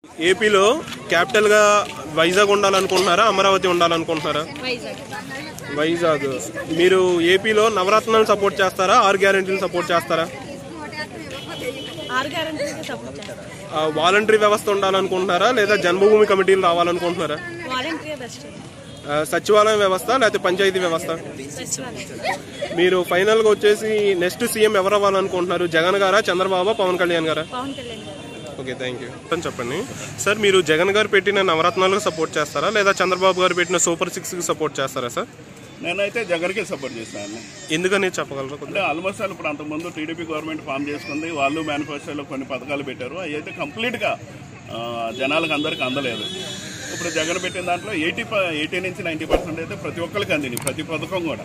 ఏపీలో క్యాపిటల్ గా వైజాగ్ ఉండాలనుకుంటున్నారా అమరావతి ఉండాలనుకుంటున్నారా వైజాగ్ వైజాగ్ మీరు ఏపీలో నవరత్నాలు సపోర్ట్ చేస్తారా ఆరు గ్యారెంటీలు సపోర్ట్ చేస్తారా ఆరు గ్యారంటీకి సపోర్ట్ చేస్తాం వాలంటరీ వ్యవస్థ ఉండాలనుకుంటున్నారా లేదా జన్మభూమి కమిటీలు రావాలనుకుంటున్నారా వాలంటీర్ బెస్ట్ ఆ, సచివాలయం వ్యవస్థ లేకపోతే పంచాయతీ వ్యవస్థ సచివాలయం మీరు ఫైనల్ గా వచ్చేసి నెక్స్ట్ సీఎం ఎవరు అవ్వాలనుకుంటున్నారు జగన్ గారా చంద్రబాబు పవన్ కళ్యాణ్ గారా పవన్ కళ్యాణ్ గారు ఓకే థ్యాంక్ యూ అని చెప్పండి సార్ మీరు జగన్ గారు పెట్టిన నవరత్నాలకు సపోర్ట్ చేస్తారా లేదా చంద్రబాబు గారు పెట్టిన సూపర్ సిక్స్ కి సపోర్ట్ చేస్తారా సార్ నేనైతే జగన్కే సపోర్ట్ చేస్తాను ఎందుకని చెప్పగలరా కొద్దిగా? అంటే ఆల్మోస్ట్ ఆల్ ఇప్పుడు అంతకుముందు టీడీపీ గవర్నమెంట్ ఫామ్ చేసుకుంది వాళ్ళు మేనిఫెస్టోలో కొన్ని పథకాలు పెట్టారు అవి అయితే కంప్లీట్గా ఆ, జనాలకు అందరికి అందలేదు ఇప్పుడు జగన్ పెట్టిన దాంట్లో ఎయిటీ ఎయిటీ నుంచి నైంటీ పర్సెంట్ అయితే ప్రతి ఒక్కరికి అందింది ప్రతి పథకం కూడా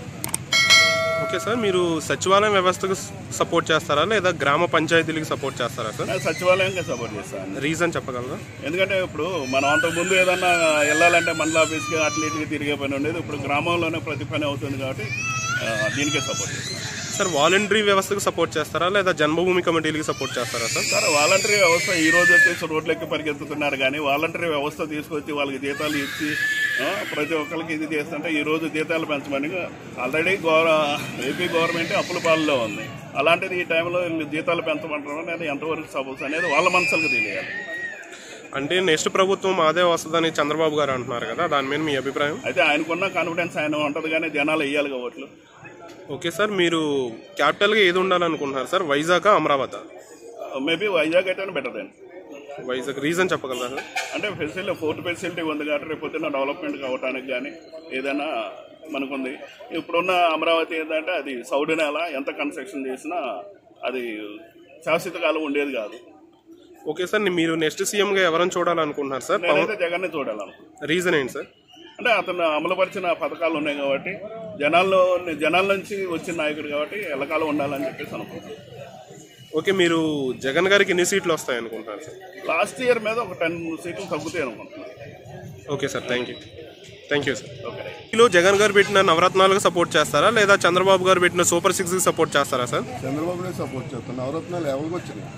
ఓకే సార్ మీరు సచివాలయం వ్యవస్థకు సపోర్ట్ చేస్తారా లేదా గ్రామ పంచాయతీలకు సపోర్ట్ చేస్తారా సార్ నేను సచివాలయంగా సపోర్ట్ చేస్తాను రీజన్ చెప్పగలరా ఎందుకంటే ఇప్పుడు మనం అంతకు ముందు ఏదన్నా వెళ్ళాలంటే మండల ఆఫీస్కి అట్లా ఇట్లకి తిరిగే పని ఉండేది ఇప్పుడు గ్రామంలోనే ప్రతి పని అవుతుంది కాబట్టి ఆ, దీనికే సపోర్ట్ చేస్తాను సార్ వాలంటరీ వ్యవస్థకు సపోర్ట్ చేస్తారా లేదా జన్మభూమి కమిటీలకు సపోర్ట్ చేస్తారా సార్ సార్ వాలంటరీ వ్యవస్థ ఈ రోజు వచ్చేసి రోడ్లెక్కి పరిగెత్తుతున్నారు కానీ వాలంటరీ వ్యవస్థ తీసుకొచ్చి వాళ్ళకి జీతాలు ఇచ్చి ఆ, ప్రతి ఒక్కరికి ఇది చేస్తుంటే ఈ రోజు జీతాలు పెంచమని ఆల్రెడీ గౌర ఏపీ గవర్నమెంట్ అప్పుల పాలలో ఉంది అలాంటిది ఈ టైంలో వీళ్ళు జీతాలు పెంచమంటారు అనేది ఎంతవరకు సపోజ్ అనేది వాళ్ళ మనసులకు తెలియాలి అంటే నెక్స్ట్ ప్రభుత్వం అదే వస్తుందని చంద్రబాబు గారు అంటున్నారు కదా దాని మీద మీ అభిప్రాయం అయితే ఆయనకున్న కాన్ఫిడెన్స్ ఆయన ఉంటుంది కానీ జనాలు వేయాలి ఓట్లు ఓకే సార్ మీరు క్యాపిటల్గా ఏది ఉండాలనుకుంటున్నారు సార్ వైజాగ్ అమరావతి మేబీ వైజాగ్ అయితే బెటర్ దెన్ వైజాగ్ రీజన్ చెప్పగలరా సార్ అంటే ఫెసిలిటీ ఫోర్త్ ఫెసిలిటీ ఉంది కాబట్టి రేపు పొద్దున్న డెవలప్మెంట్ కావడానికి కానీ ఏదైనా మనకుంది ఇప్పుడున్న అమరావతి ఏంటంటే అది సౌడి నేల ఎంత కన్స్ట్రక్షన్ చేసినా అది శాశ్వత కాలం ఉండేది కాదు ఓకే సార్ మీరు నెక్స్ట్ సీఎంగా ఎవరైనా చూడాలనుకుంటున్నారు సార్ నేనైతే జగన్ని చూడాలను రీజన్ ఏంటి సార్ అంటే అతను అమలుపరిచిన పథకాలు ఉన్నాయి కాబట్టి జనాల్లో జనాల నుంచి వచ్చిన నాయకుడు కాబట్టి ఎల్లకాలం ఉండాలని చెప్పేసి అనుకుంటున్నాను ఓకే మీరు జగన్ గారికి ఎన్ని సీట్లు వస్తాయి అనుకుంటున్నారు సార్ లాస్ట్ ఇయర్ మీద ఒక టెన్ సీట్లు తగ్గుతాయి అనుకుంటున్నాను okay sir thank you thank you sir okay లో జగన్ గారు పెట్టిన నవరత్నాలకు సపోర్ట్ చేస్తారా లేదా చంద్రబాబు గారు పెట్టిన సూపర్ సిక్స్ కి సపోర్ట్ చేస్తారా సార్ చంద్రబాబునే సపోర్ట్ చేస్తాను నవరత్నాలు ఎవరికి వచ్చినాయి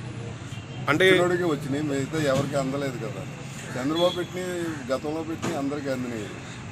అంటే పిల్లోడికి వచ్చినాయి మిగతా ఎవరికి అందలేదు కదా చంద్రబాబు పెట్టి గతంలో పెట్టి అందరికి అందినాయి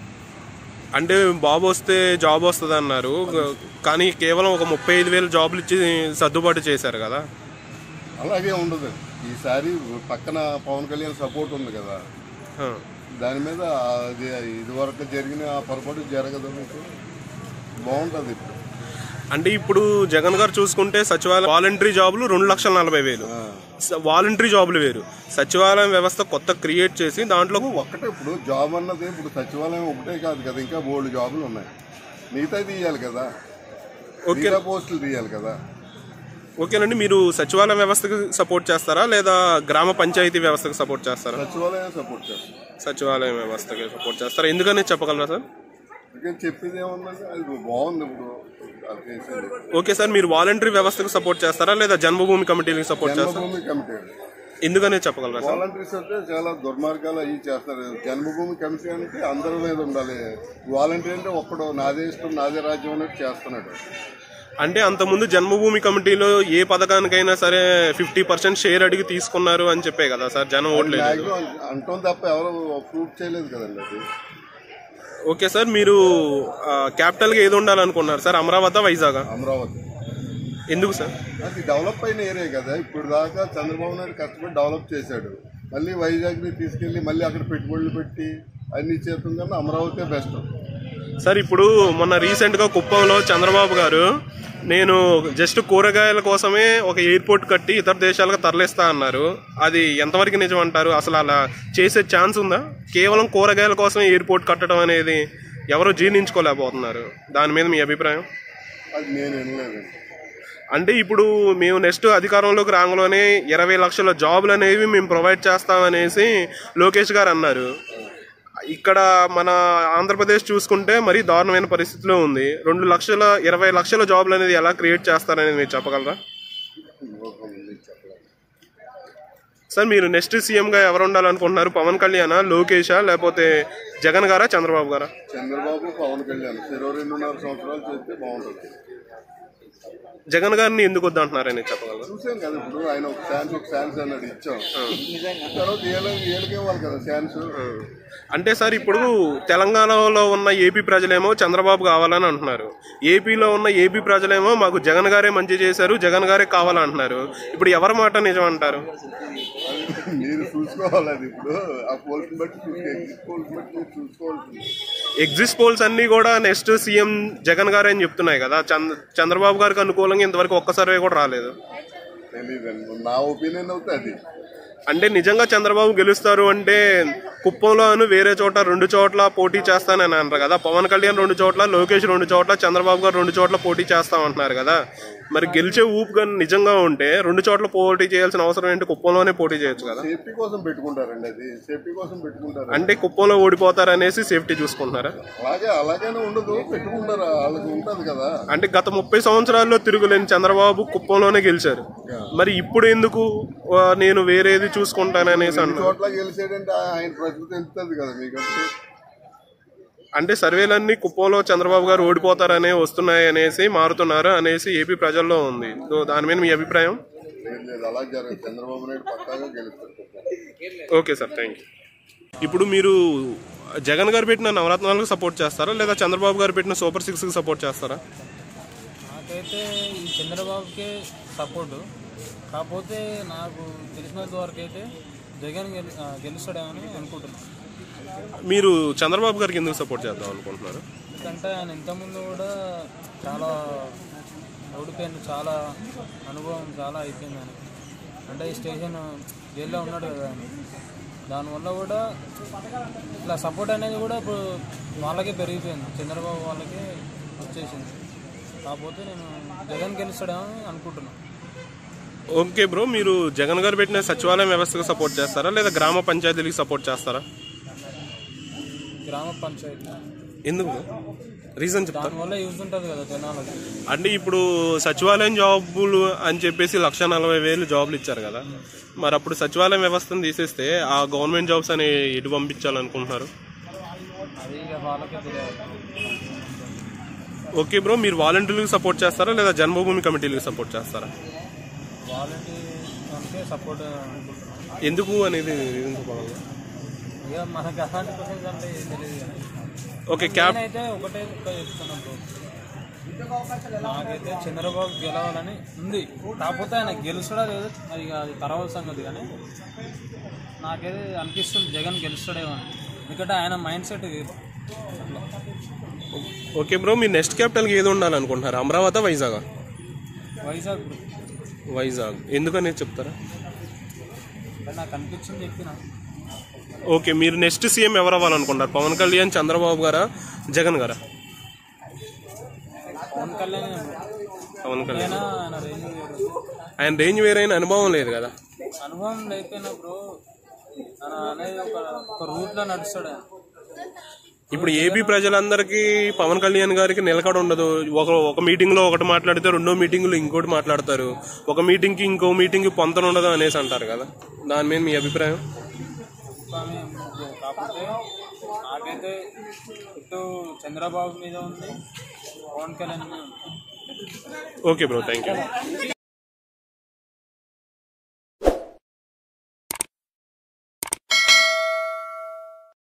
అంటే బాబు వస్తే జాబ్ వస్తుంది అన్నారు కానీ కేవలం ఒక ముప్పై ఐదు వేల జాబులు ఇచ్చి సర్దుబాటు చేశారు కదా అలాగే ఉండదు ఈసారి పక్కన పవన్ కళ్యాణ్ సపోర్ట్ ఉంది కదా ఆ. దాని మీద అది ఇదివరకు జరిగిన ఆ పొరపాటు జరగదు మీకు బాగుంటుంది ఇప్పుడు అంటే ఇప్పుడు జగన్ గారు చూసుకుంటే సచివాలయం వాలంటరీ జాబులు రెండు లక్షల నలభై వేలు స- వాలంటరీ జాబులు వేరు సచివాలయం వ్యవస్థ కొత్త క్రియేట్ చేసి దాంట్లో ఒక్కటే ఇప్పుడు జాబ్ అన్నది ఇప్పుడు సచివాలయం ఒకటే కాదు కదా ఇంకా బోల్డ్ జాబులు ఉన్నాయి మిగతా తీయాలి కదా ఓకే మిగతా పోస్టులు తీయాలి కదా ఓకేనండి మీరు సచివాలయం వ్యవస్థకు సపోర్ట్ చేస్తారా లేదా గ్రామ పంచాయతీ వ్యవస్థకు సపోర్ట్ చేస్తారా సచివాలయం సపోర్ట్ చేస్తాం సచివాలయం వ్యవస్థకి సపోర్ట్ చేస్తారా ఎందుకని చెప్పగలరా సార్ ఇంకా చెప్పేది ఏముందంటే అది బాగుంది ఇప్పుడు అది చేసేది ఓకే సార్ మీరు వాలంటరీ వ్యవస్థకు సపోర్ట్ చేస్తారా లేదా జన్మభూమి కమిటీలకు సపోర్ట్ చేస్తారా జన్మభూమి కమిటీ ఎందుకని చెప్పగలరా సార్ వాలంటీర్స్ అంటే చాలా దుర్మార్గాలు అవి చేస్తారు జన్మభూమి కమిటీ అంటే అందరి మీద ఉండాలి వాలంటీర్ అంటే ఒక్కడు నాదే ఇష్టం నాదే రాజ్యం అన్నట్టు చేస్తున్నాడు అంటే అంతకుముందు జన్మభూమి కమిటీలో ఏ పథకానికైనా సరే ఫిఫ్టీ పర్సెంట్ షేర్ అడిగి తీసుకున్నారు అని చెప్పే కదా సార్ జనం ఓట్లేదు మ్యాక్సిమం అంటాం తప్ప ఎవరు ప్రూఫ్ చేయలేదు కదండి అది ఓకే సార్ మీరు క్యాపిటల్ గా ఏది ఉండాలనుకున్నారు సార్ అమరావతి వైజాగ్ అమరావతి ఎందుకు సార్ అది డెవలప్ అయిన ఏరియా కదా ఇప్పుడు దాకా చంద్రబాబు నాయుడు కష్టపడి డెవలప్ చేశాడు మళ్ళీ వైజాగ్ని తీసుకెళ్ళి మళ్ళీ అక్కడ పెట్టుబడులు పెట్టి అన్ని చేతం కన్నా అమరావతి బెస్ట్ సార్ ఇప్పుడు మొన్న రీసెంట్ గా కుప్పంలో చంద్రబాబు గారు నేను జస్ట్ కూరగాయల కోసమే ఒక ఎయిర్పోర్ట్ కట్టి ఇతర దేశాలకు తరలిస్తా అన్నారు అది ఎంతవరకు నిజం అంటారు అసలు అలా చేసే ఛాన్స్ ఉందా కేవలం కూరగాయల కోసమే ఎయిర్పోర్ట్ కట్టడం అనేది ఎవరు జీర్ణించుకోలేకపోతున్నారు దాని మీద మీ అభిప్రాయం అది నేను వినలేదండి అంటే ఇప్పుడు మేము నెక్స్ట్ అధికారంలోకి రాగానే ఇరవై లక్షల జాబులు అనేవి మేము ప్రొవైడ్ చేస్తామనేసి లోకేష్ గారు అన్నారు ఇక్కడ మన ఆంధ్రప్రదేశ్ చూసుకుంటే మరీ దారుణమైన పరిస్థితిలో ఉంది రెండు లక్షల ఇరవై లక్షల జాబులు అనేది ఎలా క్రియేట్ చేస్తారనేది మీరు చెప్పగలరా సార్ మీరు నెక్స్ట్ సీఎంగా ఎవరు ఉండాలనుకుంటున్నారు పవన్ కళ్యాణా లోకేషా లేకపోతే జగన్ గారా చంద్రబాబు గారా చంద్రబాబు పవన్ కళ్యాణ్ ఇరవై రెండున్నర సంవత్సరాలు చేస్తే బాగుంటుంది జగన్ గారిని ఎందుకు వద్దంటున్నారని చెప్పగలరు చూసాం కదా ఇప్పుడు ఆయన ఒక ఛాన్స్ ఒక ఛాన్స్ అన్నాడు ఇచ్చాం తర్వాత ఏళ్ళకి ఏళ్ళకి ఇవ్వాలి కదా ఛాన్స్ అంటే సార్ ఇప్పుడు తెలంగాణలో ఉన్న ఏపీ ప్రజలేమో చంద్రబాబు కావాలని అంటున్నారు ఏపీలో ఉన్న ఏపీ ప్రజలేమో మాకు జగన్ గారే మంచి చేశారు జగన్ గారే కావాలంటున్నారు ఇప్పుడు ఎవరి మాట నిజం అంటారు మీరు చూసుకోవాలి అది ఇప్పుడు ఆ పోల్స్ బట్టి చూసుకోవాలి పోల్స్ బట్టి మీరు చూసుకోవాల్సింది ఎగ్జిస్ట్ పోల్స్ అన్ని కూడా నెక్స్ట్ సీఎం జగన్ గారే అని చెప్తున్నాయి కదా చంద్ర చంద్రబాబు గారికి అనుకూలంగా ఇంతవరకు ఒక్క సర్వే కూడా రాలేదు తెలియదండి నా ఒపీనియన్ అవుతే అది అంటే నిజంగా చంద్రబాబు గెలుస్తారు అంటే కుప్పంలో అను వేరే చోట రెండు చోట్ల పోటీ చేస్తానని అంటారు కదా పవన్ కళ్యాణ్ రెండు చోట్ల లోకేష్ రెండు చోట్ల చంద్రబాబు గారు రెండు చోట్ల పోటీ చేస్తామంటున్నారు కదా మరి గెలిచే ఊపు కానీ నిజంగా ఉంటే రెండు చోట్ల పోటీ చేయాల్సిన అవసరం ఏంటి కుప్పంలోనే పోటీ చేయొచ్చు కదా సేఫ్టీ కోసం పెట్టుకుంటారండి అది సేఫ్టీ కోసం పెట్టుకుంటారు అంటే కుప్పంలో ఓడిపోతారనేసి సేఫ్టీ చూసుకుంటున్నారా అలాగే అలాగనే ఉండదు పెట్టుకుంటారు వాళ్ళకి ఉంటది కదా అంటే గత ముప్పై సంవత్సరాల్లో తిరుగులేని చంద్రబాబు కుప్పంలోనే గెలిచారు మరి ఇప్పుడు ఎందుకు ఆ, నేను వేరేది చూసుకుంటాననేసి రెండు అంటున్నారు చోట్ల గెలిచాడంటే ఆయన ప్రజలు తెలుస్తుంది కదా మీకు అప్పుడు అంటే సర్వేలన్నీ కుప్పంలో చంద్రబాబు గారు ఓడిపోతారనే వస్తున్నాయి అనేసి మారుతున్నారు అనేసి ఏపీ ప్రజల్లో ఉంది సో దాని మీద మీ అభిప్రాయం లేదు లేదు అలా జరగదు చంద్రబాబు నాయుడు పక్కాగా గెలుస్తారు ఓకే సార్ థ్యాంక్ యూ ఇప్పుడు మీరు జగన్ గారు పెట్టిన నవరత్నాలకు సపోర్ట్ చేస్తారా లేదా చంద్రబాబు గారు పెట్టిన సూపర్ సిక్స్కి సపోర్ట్ చేస్తారా నాకైతే ఈ చంద్రబాబుకే సపోర్టు కాకపోతే నాకు తెలిసినంత వరకు అయితే జగన్ గెలి ఆ, గెలుస్తాడేమని అనుకుంటున్నాను మీరు చంద్రబాబు గారికి ఎందుకు సపోర్ట్ చేద్దాం అనుకుంటున్నారు ఎందుకంటే ఆయన ఇంతకుముందు కూడా చాలా ఓడిపోయింది చాలా అనుభవం చాలా అయిపోయింది ఆయన అంటే ఈ స్టేషన్ జైల్లో ఉన్నాడు కదా ఆయన దానివల్ల కూడా ఇట్లా సపోర్ట్ అనేది కూడా ఇప్పుడు వాళ్ళకే పెరిగిపోయింది చంద్రబాబు వాళ్ళకి వచ్చేసింది కాకపోతే నేను జగన్ గెలుస్తాడేమని అనుకుంటున్నాను ఓకే బ్రో మీరు జగన్ గారు పెట్టిన సచివాలయం వ్యవస్థకు సపోర్ట్ చేస్తారా లేదా గ్రామ పంచాయతీలకు సపోర్ట్ చేస్తారా గ్రామ పంచాయతీ ఎందుకు రీజన్ చెప్తారా దానివల్ల యూజ్ ఉంటుంది కదా జనాలకి అంటే ఇప్పుడు సచివాలయం జాబులు అని చెప్పేసి లక్ష నలభై వేలు జాబులు ఇచ్చారు కదా మరి అప్పుడు సచివాలయం వ్యవస్థను తీసేస్తే ఆ గవర్నమెంట్ జాబ్స్ అని ఎటు పంపించాలనుకుంటున్నారు అది ఇక వాళ్ళకే తెలియాలి ఓకే బ్రో మీరు వాలంటీర్లకు సపోర్ట్ చేస్తారా లేదా జన్మభూమి కమిటీలకు సపోర్ట్ చేస్తారా వాళ్ళకి దానికే సపోర్ట్ అనుకుంటున్నాను ఎందుకు అనేది రీజన్ చెప్పగలరా ఇక మనకి అలాంటి క్వశ్చన్స్ అంటే ఏం తెలియదు కానీ ఓకే క్యాబ్ నేనైతే ఒకటే ఒక్క చెప్తున్నాను బ్రో నాకైతే చంద్రబాబు గెలవాలని ఉంది కాకపోతే ఆయన గెలుస్తాడా లేదో అది ఇక అది తర్వాత సంగతి కానీ నాకైతే అనిపిస్తుంది జగన్ గెలుస్తాడేమో అని ఎందుకంటే ఆయన మైండ్ సెట్ వేరు అట్లా ఓకే బ్రో మీ నెక్స్ట్ క్యాపిటల్కి ఏది ఉండాలనుకుంటున్నారు అమరావతి వైజాగ్ వైజాగ్ బ్రో వైజాగ్ ఎందుకనేది చెప్తారా అంటే నాకు అనిపించింది చెప్పిన ఓకే మీరు నెక్స్ట్ సీఎం ఎవరు అవ్వాలనుకుంటారు పవన్ కళ్యాణ్ చంద్రబాబు గారా జగన్ గారా పవన్ కళ్యాణ్ పవన్ కళ్యాణ్ అయినా ఆయన రేంజ్ వేరు ఆయన రేంజ్ వేరైన అనుభవం లేదు కదా అనుభవం లేకపోయినా బ్రో ఆయన అనేది ఒక ఒక రూట్లో నడుస్తాడు ఆయన ఇప్పుడు ఏపీ ప్రజలందరికీ పవన్ కళ్యాణ్ గారికి నిలకడ ఉండదు ఒక ఒక మీటింగ్ లో ఒకటి మాట్లాడితే రెండో మీటింగ్ లో ఇంకోటి మాట్లాడతారు ఒక మీటింగ్ కి ఇంకో మీటింగ్ కి పొంతన ఉండదు అనేసి అంటారు కదా దాని మీద మీ అభిప్రాయం కానీ కాకపోతే నాకైతే ఇటు చంద్రబాబు మీద ఉంది పవన్ కళ్యాణ్ మీద ఉంది ఓకే బ్రో థ్యాంక్ యూ